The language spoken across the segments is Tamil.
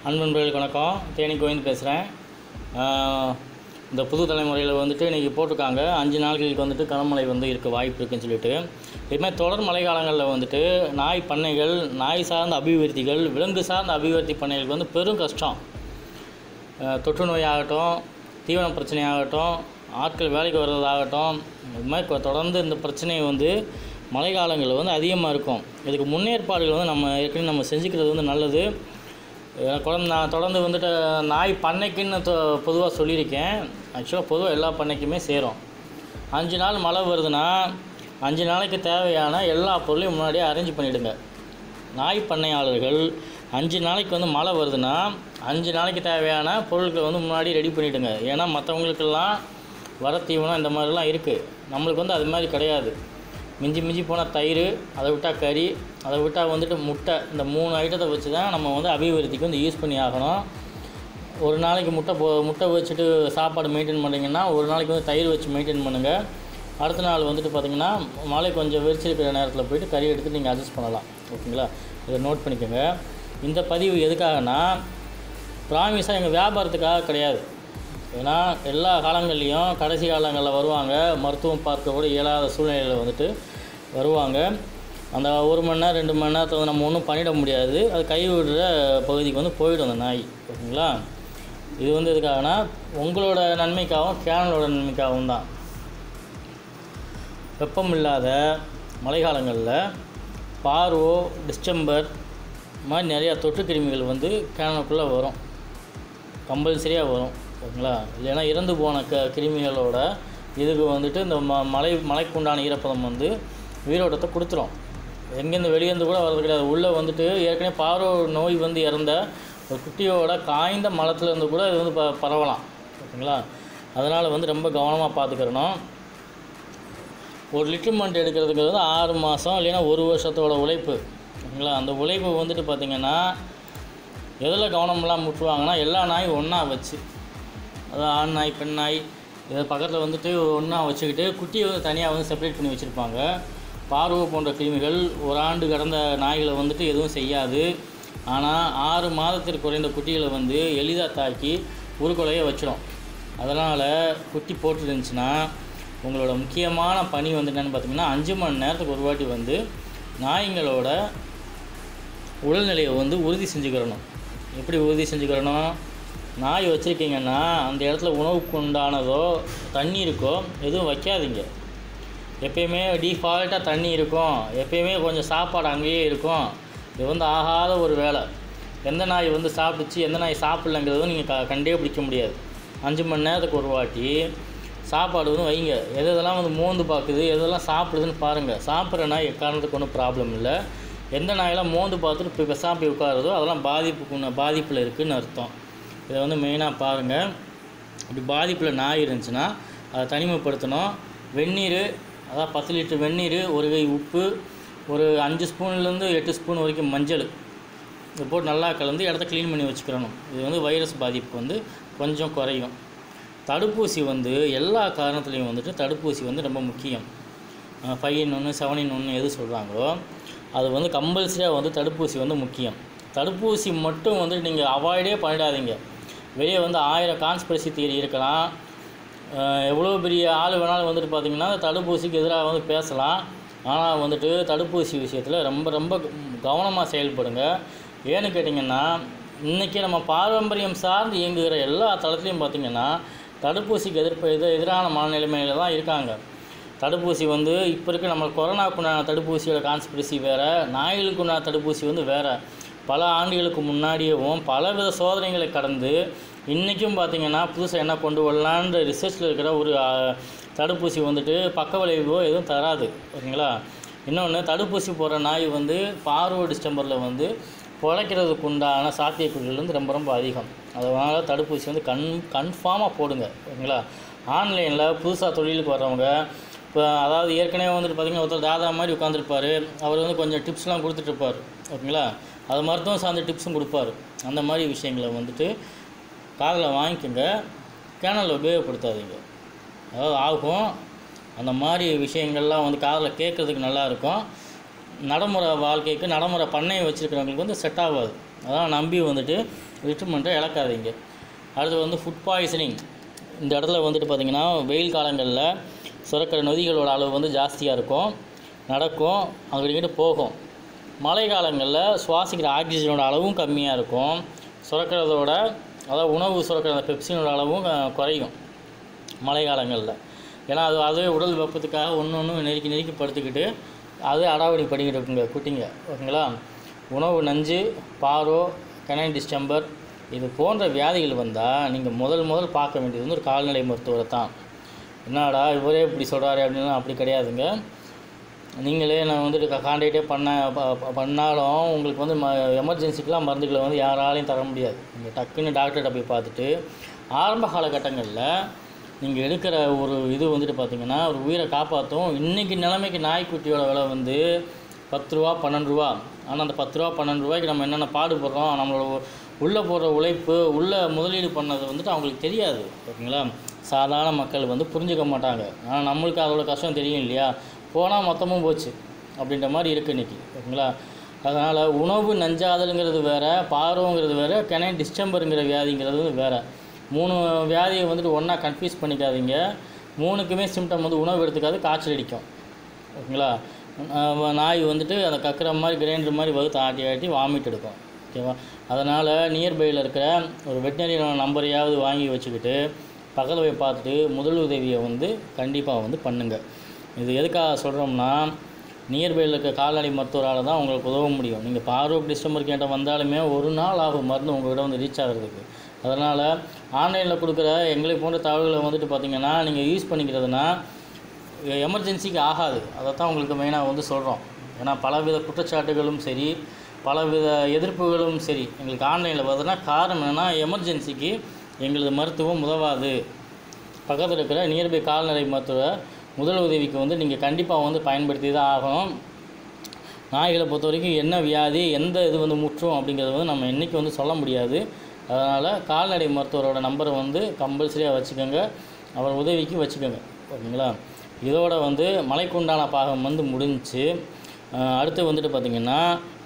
அன்பு நண்பர்களுக்கு வணக்கம் தேனி கோவிந்த் பேசுகிறேன் இந்த புது தலைமுறையில் வந்துட்டு இன்றைக்கி போட்டிருக்காங்க அஞ்சு நாட்களுக்கு வந்துட்டு கனமழை வந்து இருக்க வாய்ப்பு இருக்குன்னு சொல்லிட்டு இதுமாதிரி தொடர் மழை காலங்களில் வந்துட்டு நாய் பண்ணைகள் நாய் சார்ந்த அபிவிருத்திகள் விலங்கு சார்ந்த அபிவிருத்தி பண்ணைகளுக்கு வந்து பெரும் கஷ்டம் அஹ் தொற்று நோயாகட்டும் தீவன பிரச்சனையாகட்டும் ஆட்கள் வேலைக்கு வர்றதாகட்டும் இது மாதிரி கொ- தொடர்ந்து இந்த பிரச்சனை வந்து மழை காலங்களில் வந்து அதிகமாக இருக்கும் இதுக்கு முன்னேற்பாடுகள் வந்து நம்ம ஏற்கனவே நம்ம செஞ்சுக்கிறது வந்து நல்லது அஹ் குழந்த நான் தொடர்ந்து வந்துட்டு நாய் பண்ணைக்குன்னு பொதுவாக சொல்லியிருக்கேன் ஆக்சுவலாக பொதுவாக எல்லா பண்ணைக்குமே சேரும் அஞ்சு நாள் மழை வருதுன்னா அஞ்சு நாளைக்கு தேவையான எல்லா பொருளையும் முன்னாடியே அரேஞ்ச் பண்ணிவிடுங்க நாய் பண்ணையாளர்கள் அஞ்சு நாளைக்கு வந்து மழை வருதுன்னா அஞ்சு நாளைக்கு தேவையான பொருட்களை வந்து முன்னாடி ரெடி பண்ணிவிடுங்க ஏன்னா மற்றவங்களுக்கெல்லாம் வர தீவனம் இந்த மாதிரிலாம் இருக்குது நம்மளுக்கு வந்து அது மாதிரி கிடையாது மிஞ்சி மிஞ்சி போனால் தயிர் அதை விட்டால் கறி அதை விட்டால் வந்துட்டு முட்டை இந்த மூணு ஐட்டத்தை வச்சு தான் நம்ம வந்து அபிவிருத்திக்கு வந்து யூஸ் பண்ணி ஆகணும் ஒரு நாளைக்கு முட்டை போ முட்டை வச்சுட்டு சாப்பாடு மெயின்டைன் பண்ணுறீங்கன்னா ஒரு நாளைக்கு வந்து தயிர் வச்சு மெயின்டைன் பண்ணுங்கள் அடுத்த நாள் வந்துட்டு பார்த்தீங்கன்னா மழை கொஞ்சம் விரிச்சிருக்கிற நேரத்தில் போயிட்டு கறி எடுத்து நீங்கள் அட்ஜஸ்ட் பண்ணலாம் ஓகேங்களா இதை நோட் பண்ணிக்கோங்க இந்த பதிவு எதுக்காகனா ப்ராமிஸாக எங்கள் வியாபாரத்துக்காக கிடையாது ஏன்னா எல்லா காலங்கள்லேயும் கடைசி காலங்களில் வருவாங்க மருத்துவம் பார்க்க கூட இயலாத சூழ்நிலையில் வந்துட்டு வருவாங்க அந்த ஒரு மணி நேரம் ரெண்டு மணி நேரத்தில் வந்து நம்ம ஒன்றும் பண்ணிட முடியாது அது கைவிடுற பகுதிக்கு வந்து போயிடும் அந்த நாய் ஓகேங்களா இது வந்து எதுக்காகனா உங்களோட நன்மைக்காகவும் சேனலோட நன்மைக்காகவும் தான் வெப்பம் இல்லாத மழைக்காலங்களில் பார்வோ டிஸ்டம்பர் இந்த மாதிரி நிறையா தொற்று கிருமிகள் வந்து கேனலுக்குள்ளே வரும் கம்பல்சரியாக வரும் ஓகேங்களா இல்லைன்னா இறந்து போன க கிருமிகளோட இதுக்கு வந்துட்டு இந்த ம மழை மழைக்குண்டான ஈரப்பதம் வந்து உயிரோட்டத்தை கொடுத்துரும் எங்கேருந்து வெளியேருந்து கூட வர்றது கிடையாது உள்ளே வந்துட்டு ஏற்கனவே பார்வை நோய் வந்து இறந்த ஒரு குட்டியோட காய்ந்த மலத்துலேருந்து கூட இது வந்து ப பரவலாம் ஓகேங்களா அதனால் வந்து ரொம்ப கவனமாக பார்த்துக்கிறணும் ஒரு லிட்டர் மண்ட் எடுக்கிறதுக்கு வந்து ஆறு மாதம் இல்லைன்னா ஒரு வருஷத்தோட உழைப்பு ஓகேங்களா அந்த உழைப்பு வந்துட்டு பார்த்திங்கன்னா எதில் கவனமெல்லாம் முட்டுவாங்கன்னா எல்லா நாயும் ஒன்றா வச்சு அதாவது ஆண் நாய் பெண் நாய் இதை பக்கத்தில் வந்துட்டு ஒன்றா வச்சுக்கிட்டு குட்டியை வந்து தனியாக வந்து செப்பரேட் பண்ணி வச்சுருப்பாங்க பார்வை போன்ற கிருமிகள் ஒரு ஆண்டு கடந்த நாய்களை வந்துட்டு எதுவும் செய்யாது ஆனால் ஆறு மாதத்திற்கு குறைந்த குட்டிகளை வந்து எளிதாக தாக்கி உருக்குலைய வச்சிடும் அதனால் குட்டி போட்டுருந்துச்சுன்னா உங்களோட முக்கியமான பணி வந்து என்னென்னு பார்த்தீங்கன்னா அஞ்சு மணி நேரத்துக்கு ஒரு வாட்டி வந்து நாய்ங்களோட உடல்நிலையை வந்து உறுதி செஞ்சுக்கிறணும் எப்படி உறுதி செஞ்சுக்கிறணும் நாய் வச்சுருக்கீங்கன்னா அந்த இடத்துல உணவுக்கு உண்டானதோ தண்ணி இருக்கோ எதுவும் வைக்காதீங்க எப்பயுமே டிஃபால்ட்டாக தண்ணி இருக்கும் எப்பயுமே கொஞ்சம் சாப்பாடு அங்கேயே இருக்கும் இது வந்து ஆகாத ஒரு வேலை எந்த நாய் வந்து சாப்பிட்டுச்சு எந்த நாய் சாப்பிட்லங்கிறதும் நீங்கள் க கண்டே பிடிக்க முடியாது அஞ்சு மணி நேரத்துக்கு ஒரு வாட்டி சாப்பாடு வந்து வைங்க எது எதெல்லாம் வந்து மோந்து பார்க்குது எதெல்லாம் சாப்பிடுதுன்னு பாருங்கள் சாப்பிட்ற நாய் எக்காரணத்துக்கு ஒன்றும் ப்ராப்ளம் இல்லை எந்த நாயெல்லாம் மோந்து பார்த்துட்டு இப்போ பெசாம போய் உட்காருதோ அதெல்லாம் பாதிப்புக்கு பாதிப்பில் இருக்குதுன்னு அர்த்தம் இதை வந்து மெயினாக பாருங்கள் அப்படி பாதிப்பில் நாய் இருந்துச்சுன்னா அதை தனிமைப்படுத்தணும் வெந்நீர் அதாவது பத்து லிட்டர் வெந்நீர் ஒரு கை உப்பு ஒரு அஞ்சு ஸ்பூன்லேருந்து எட்டு ஸ்பூன் வரைக்கும் மஞ்சள் இதை போட்டு நல்லா கலந்து இடத்த க்ளீன் பண்ணி வச்சுக்கிறணும் இது வந்து வைரஸ் பாதிப்பு வந்து கொஞ்சம் குறையும் தடுப்பூசி வந்து எல்லா காரணத்துலேயும் வந்துட்டு தடுப்பூசி வந்து ரொம்ப முக்கியம் ஃபைவ் இன் ஒன்று செவன் இன் ஒன்று எது சொல்கிறாங்களோ அது வந்து கம்பல்சரியாக வந்து தடுப்பூசி வந்து முக்கியம் தடுப்பூசி மட்டும் வந்து நீங்கள் அவாய்டே பண்ணிடாதீங்க வெளியே வந்து ஆயிரம் கான்ஸ்பிரசி தியரி இருக்கலாம் அஹ் எவ்வளோ பெரிய ஆள் வேணாலும் வந்துட்டு பார்த்தீங்கன்னா தடுப்பூசிக்கு எதிராக வந்து பேசலாம் ஆனால் வந்துட்டு தடுப்பூசி விஷயத்தில் ரொம்ப ரொம்ப கவனமாக செயல்படுங்க ஏன்னு கேட்டிங்கன்னா இன்றைக்கி நம்ம பாரம்பரியம் சார்ந்து இயங்குகிற எல்லா தளத்துலையும் பார்த்திங்கன்னா தடுப்பூசிக்கு எதிர்ப்பு எது எதிரான மனநிலைமையில் தான் இருக்காங்க தடுப்பூசி வந்து இப்போ இருக்க நம்ம கொரோனாக்குண்டான தடுப்பூசியோட கான்ஸ்பிரசி வேறு நாய்களுக்குண்டான தடுப்பூசி வந்து வேறு பல ஆண்டுகளுக்கு முன்னாடியேவும் பலவித சோதனைகளை கடந்து இன்றைக்கும் பார்த்திங்கன்னா புதுசாக என்ன கொண்டு வரலான்ற ரிசர்ச்சில் இருக்கிற ஒரு ஆ, தடுப்பூசி வந்துட்டு பக்க விளைவோ எதுவும் தராது ஓகேங்களா இன்னொன்று தடுப்பூசி போடுற நாய் வந்து பார்வை டிஸ்டம்பரில் வந்து பிழைக்கிறதுக்கு உண்டான சாத்தியக்கூறுகள் வந்து ரொம்ப ரொம்ப அதிகம் அதனால் தடுப்பூசி வந்து கன் கன்ஃபார்மாக போடுங்க ஓகேங்களா ஆன்லைனில் புதுசாக தொழிலுக்கு வர்றவங்க இப்போ அதாவது ஏற்கனவே வந்துட்டு பார்த்திங்கன்னா ஒருத்தர் தாதா மாதிரி உட்காந்துருப்பார் அவர் வந்து கொஞ்சம் டிப்ஸ்லாம் கொடுத்துட்ருப்பார் ஓகேங்களா அது மருத்துவம் சார்ந்த டிப்ஸும் கொடுப்பாரு அந்த மாதிரி விஷயங்களை வந்துட்டு காதில் வாங்கிக்கோங்க கேனலில் உபயோகப்படுத்தாதீங்க அதாவது ஆகும் அந்த மாதிரி விஷயங்கள்லாம் வந்து காதில் கேட்குறதுக்கு நல்லாயிருக்கும் நடைமுறை வாழ்க்கைக்கு நடைமுறை பண்ணையை வச்சுருக்கிறவங்களுக்கு வந்து செட் ஆகாது அதான் நம்பி வந்துட்டு ரிட்ரீட்மெண்ட்டை இழக்காதீங்க அடுத்து வந்து ஃபுட் பாய்சனிங் இந்த இடத்துல வந்துட்டு பார்த்திங்கன்னா வெயில் காலங்களில் சுரக்கிற நொதிகளோட அளவு வந்து ஜாஸ்தியாக இருக்கும் நடக்கும் அங்கிட்டு போகும் மழை காலங்களில் சுவாசிக்கிற ஆக்சிஜனோட அளவும் கம்மியாக இருக்கும் சுரக்கிறதோட அதாவது உணவு சுரக்கிற அந்த பெப்சினோட அளவும் அஹ், குறையும் மழை காலங்களில் ஏன்னா அது அதுவே உடல் வெப்பத்துக்காக ஒன்று ஒன்று நெருக்கி நெருக்கி படுத்துக்கிட்டு அது அடாவடி பண்ணிக்கிட்டு இருக்குங்க குட்டிங்க ஓகேங்களா உணவு நஞ்சு பாரோ கனைன் டிஸ்டம்பர் இது போன்ற வியாதிகள் வந்தால் நீங்கள் முதல் முதல் பார்க்க வேண்டியது வந்து ஒரு கால்நடை மருத்துவரை தான் என்னடா இவரே இப்படி சொல்கிறாரு அப்படின்னா அப்படி கிடையாதுங்க நீங்களே நான் வந்துட்டு கான்டாக்டே பண்ண ப- ப- பண்ணாலும் உங்களுக்கு வந்து ம எமர்ஜென்சிக்கெலாம் மருந்துகளை வந்து யாராலையும் தர முடியாது நீங்கள் டக்குன்னு டாக்டர்கிட்ட போய் பார்த்துட்டு ஆரம்ப காலகட்டங்களில் நீங்கள் எடுக்கிற ஒரு இது வந்துட்டு பார்த்தீங்கன்னா ஒரு உயிரை காப்பாற்றும் இன்றைக்கி நிலைமைக்கு நாய்க்குட்டியோட விலை வந்து பத்து ரூபா பன்னெண்டு ரூபா ஆனால் அந்த பத்து ரூபா பன்னெண்டு ரூபாய்க்கு நம்ம என்னென்ன பாடுபடுறோம் நம்மளோட உ- உள்ளே போடுற உழைப்பு உள்ளே முதலீடு பண்ணது வந்துட்டு அவங்களுக்கு தெரியாது ஓகேங்களா சாதாரண மக்கள் வந்து புரிஞ்சுக்க மாட்டாங்க ஆனால் நம்மளுக்கு அதோட கஷ்டம் தெரியும் இல்லையா போனால் மொத்தமும் போச்சு அப்படின்ற மாதிரி இருக்குது இன்றைக்கி ஓகேங்களா அதனால் உணவு நஞ்சாதலுங்கிறது வேறு பாரோங்கிறது வேறு கெனை டிஸ்டம்பருங்கிற வியாதிங்கிறது வேறு மூணு வியாதியை வந்துட்டு ஒன்றா கன்ஃபியூஸ் பண்ணிக்காதீங்க மூணுக்குமே சிம்டம் வந்து உணவு எடுத்துக்காது காய்ச்சல் அடிக்கும் ஓகேங்களா அஹ் நாய் வந்துட்டு அதை கக்குற மாதிரி கிரைண்டர் மாதிரி வகுத்து ஆட்டி ஆட்டி வாமிட் எடுக்கும் ஓகேவா அதனால் நியர்பையில் இருக்கிற ஒரு வெட்டினரி நம்பரையாவது வாங்கி வச்சுக்கிட்டு பக்கத்தில் போய் பார்த்துட்டு முதல் உதவியை வந்து கண்டிப்பாக வந்து பண்ணுங்கள் இது எதுக்காக சொல்கிறோம்னா நியர்பையில் இருக்க கால்நடை மருத்துவரால் தான் உங்களுக்கு உதவ முடியும் நீங்கள் பாரூக் டிஸ்டம்பர் கேட்ட வந்தாலுமே ஒரு நாள் ஆகும் மருந்து உங்கள்கிட்ட வந்து ரீச் ஆகிறதுக்கு அதனால் ஆன்லைனில் கொடுக்குற எங்களை போன்ற தகவல்களை வந்துட்டு பார்த்தீங்கன்னா நீங்கள் யூஸ் பண்ணிக்கிறதுனா எமர்ஜென்சிக்கு ஆகாது அதை தான் உங்களுக்கு மெயினாக வந்து சொல்கிறோம் ஏன்னா பலவித குற்றச்சாட்டுகளும் சரி பலவித எதிர்ப்புகளும் சரி எங்களுக்கு ஆன்லைனில் பார்த்தோன்னா காரணம் என்னென்னா எமர்ஜென்சிக்கு எங்களது மருத்துவம் உதவாது பக்கத்தில் இருக்கிற நியர்பை கால்நடை மருத்துவ முதல் உதவிக்கு வந்து நீங்கள் கண்டிப்பாக வந்து பயன்படுத்தி தான் ஆகணும் நாய்களை பொறுத்த வரைக்கும் என்ன வியாதி எந்த இது வந்து முற்றும் அப்படிங்கிறத வந்து நம்ம என்றைக்கு வந்து சொல்ல முடியாது அதனால் கால்நடை மருத்துவரோட நம்பரை வந்து கம்பல்சரியாக வச்சுக்கோங்க அவர் உதவிக்கு வச்சுக்கோங்க ஓகேங்களா இதோட வந்து மலைக்குண்டான பாகம் வந்து முடிஞ்சுச்சு அஹ் அடுத்து வந்துட்டு பார்த்திங்கன்னா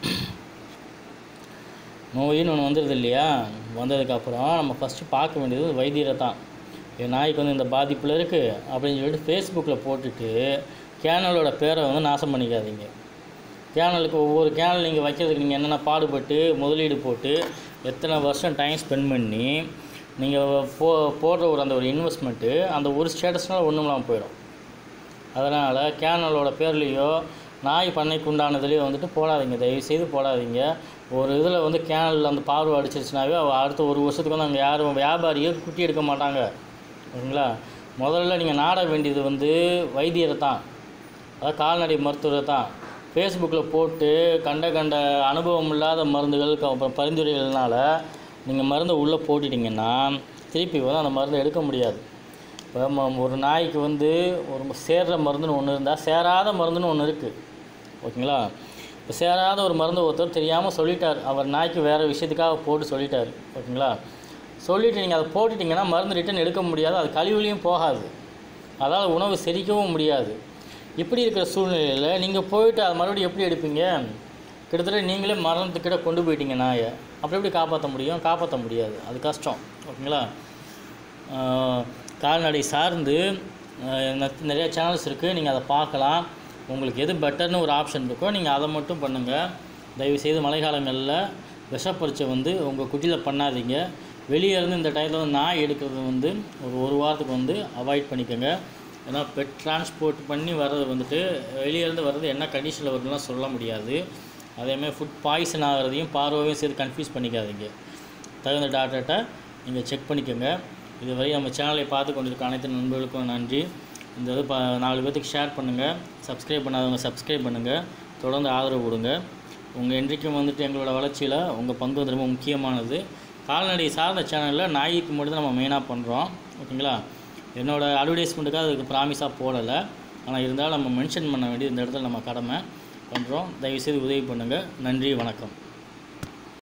நோயின்னு ஒன்று வந்துடுது இல்லையா வந்ததுக்கப்புறம் நம்ம ஃபஸ்ட்டு பார்க்க வேண்டியது வைத்தியரை தான் என் நாய்க்கு வந்து இந்த பாதிப்பில் இருக்குது அப்படின்னு சொல்லிட்டு ஃபேஸ்புக்கில் போட்டுட்டு கேனலோட பேரை வந்து நாசம் பண்ணிக்காதீங்க கேனலுக்கு ஒவ்வொரு கேனல் நீங்கள் வைக்கிறதுக்கு நீங்கள் என்னென்ன பாடுபட்டு முதலீடு போட்டு எத்தனை வருஷம் டைம் ஸ்பெண்ட் பண்ணி நீங்கள் போ போடுற ஒரு அந்த ஒரு இன்வெஸ்ட்மெண்ட்டு அந்த ஒரு ஸ்டேட்டஸ்னால் ஒன்றும் இல்லாமல் போயிடும் அதனால் கேனலோட பேர்லேயோ நாய் பண்ணைக்கு உண்டானதுலேயோ வந்துட்டு போடாதீங்க தயவு செய்து போடாதீங்க ஒரு இதில் வந்து கேனலில் அந்த பார்வை அடிச்சிருச்சுனாவே அவ அடுத்த ஒரு வருஷத்துக்கு வந்து அங்கே யாரும் வியாபாரியே குட்டி எடுக்க மாட்டாங்க ஓகேங்களா முதல்ல நீங்கள் நாட வேண்டியது வந்து வைத்தியரை தான் அதாவது கால்நடை மருத்துவரை தான் ஃபேஸ்புக்கில் போட்டு கண்ட கண்ட அனுபவம் இல்லாத மருந்துகள் க- அப்புறம் பரிந்துரைகள்னால நீங்கள் மருந்தை உள்ளே போட்டுட்டிங்கன்னா திருப்பி வந்து அந்த மருந்தை எடுக்க முடியாது இப்போ ம- ஒரு நாய்க்கு வந்து ஒரு ம- சேர்ற மருந்துன்னு ஒன்று இருந்தால் சேராத மருந்துன்னு ஒன்று இருக்குது ஓகேங்களா இப்போ சேராத ஒரு மருந்து ஒருத்தர் தெரியாமல் சொல்லிட்டார் அவர் நாய்க்கு வேறு விஷயத்துக்காக போட்டு சொல்லிட்டார் ஓகேங்களா சொல்லிவிட்டு நீங்கள் அதை போட்டுட்டிங்கன்னா மருந்து ரிட்டன் எடுக்க முடியாது அது கழிவுலையும் போகாது அதால் உணவு செரிக்கவும் முடியாது இப்படி இருக்கிற சூழ்நிலையில் நீங்கள் போயிட்டு அதை மறுபடியும் எப்படி எடுப்பீங்க கிட்டத்தட்ட நீங்களே மரணத்துக்கிட்ட கொண்டு போயிட்டீங்க நாயை அப்படி எப்படி காப்பாற்ற முடியும் காப்பாற்ற முடியாது அது கஷ்டம் ஓகேங்களா ஆஹ் கால்நடை சார்ந்து ஆஹ் நெ- நிறைய சேனல்ஸ் இருக்குது நீங்கள் அதை பார்க்கலாம் உங்களுக்கு எது பெட்டர்னு ஒரு ஆப்ஷன் இருக்கோ நீங்கள் அதை மட்டும் பண்ணுங்கள் தயவுசெய்து மழைக்காலங்களில் விஷப்பரீட்சை வந்து உங்கள் குட்டியில் பண்ணாதீங்க வெளியே இருந்து இந்த டயத்தில் வந்து நாய் எடுக்கிறது வந்து ஒரு ஒரு வாரத்துக்கு வந்து அவாய்ட் பண்ணிக்கோங்க ஏன்னா பெட் டிரான்ஸ்போர்ட் பண்ணி வர்றது வந்துட்டு வெளியே இருந்து வர்றது என்ன கண்டிஷனில் வருதுலாம் சொல்ல முடியாது அதேமாதிரி ஃபுட் பாய்சன் ஆகிறதையும் பார்வையும் சேர்த்து கன்ஃபியூஸ் பண்ணிக்காதீங்க தகுந்த டாக்டர்கிட்ட நீங்கள் செக் பண்ணிக்கோங்க இதுவரை நம்ம சேனலை பார்த்து கொண்டிருக்க அனைத்து நண்பர்களுக்கும் நன்றி இந்த இது ப நாலு பேர்த்துக்கு ஷேர் பண்ணுங்கள் சப்ஸ்கிரைப் பண்ணாதவங்க சப்ஸ்கிரைப் பண்ணுங்கள் தொடர்ந்து ஆதரவு கொடுங்க உங்கள் என்றைக்கும் வந்துட்டு எங்களோட வளர்ச்சியில் உங்கள் பங்கு வந்து ரொம்ப முக்கியமானது கால்நடை சார்ந்த சேனலில் நாய்க்கு மட்டும் தான் நம்ம மெயினாக பண்ணுறோம் ஓகேங்களா என்னோடய அட்வர்டைஸ்மெண்ட்டுக்காக அதுக்கு ப்ராமிஸாக போடலை ஆனால் இருந்தாலும் நம்ம மென்ஷன் பண்ண வேண்டியது இந்த இடத்துல நம்ம கடமை பண்ணுறோம் தயவுசெய்து உதவி பண்ணுங்கள் நன்றி வணக்கம்